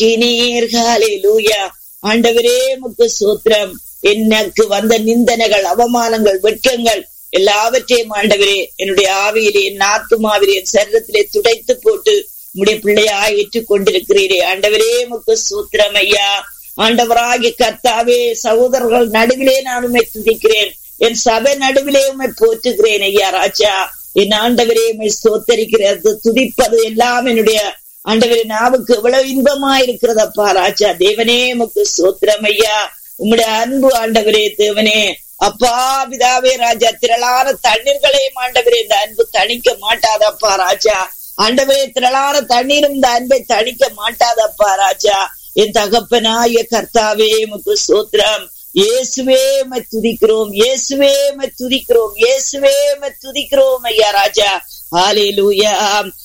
நீர் ஹalleluya ஆண்டவரே முக்கு சூத்திரம் எனக்கு வந்த நிந்தனைகள் அவமானங்கள் வெட்கங்கள் எல்லாவற்றையும் ஆண்டவரே என்னுடைய ஆவியிலே என் ஆத்துமாவிலே என் சரீரத்திலே துடைத்து போட்டு உடைய பிள்ளையா ஏற்றுக் கொண்டிருக்கிறீரே ஆண்டவரே முக்கு சூத்திரம் ஐயா ஆண்டவராகிய கர்த்தாவே சகோதரர்கள் நடுவிலே நான் உண்மை துதிக்கிறேன் என் சபை நடுவிலே உண்மை போற்றுகிறேன் ஐயா ராஜா என் ஆண்டவரே உண்மை ஸ்தோத்தரிக்கிறது துதிப்பது எல்லாம் என்னுடைய ஆண்டவரே நாவுக்கு எவ்வளவு இன்பமா இருக்கிறதப்பா ராஜா தேவனே உமக்கு சோத்திரம் ஐயா உம்முடைய அன்பு ஆண்டவரே தேவனே அப்பா பிதாவே ராஜா திரளான தண்ணீர்களையும் ஆண்டவரே இந்த அன்பு தணிக்க மாட்டாதப்பா ராஜா ஆண்டவரே திரளான தண்ணீரும் இந்த அன்பை தணிக்க மாட்டாதப்பா ராஜா என் தகப்பனாய கர்த்தாவே உமக்கு சோத்திரம் இயேசுவே உம்மை துதிக்கிறோம் இயேசுவே உம்மை துதிக்கிறோம் இயேசுவே உம்மை துதிக்கிறோம் ஐயா ராஜா ஹalleluya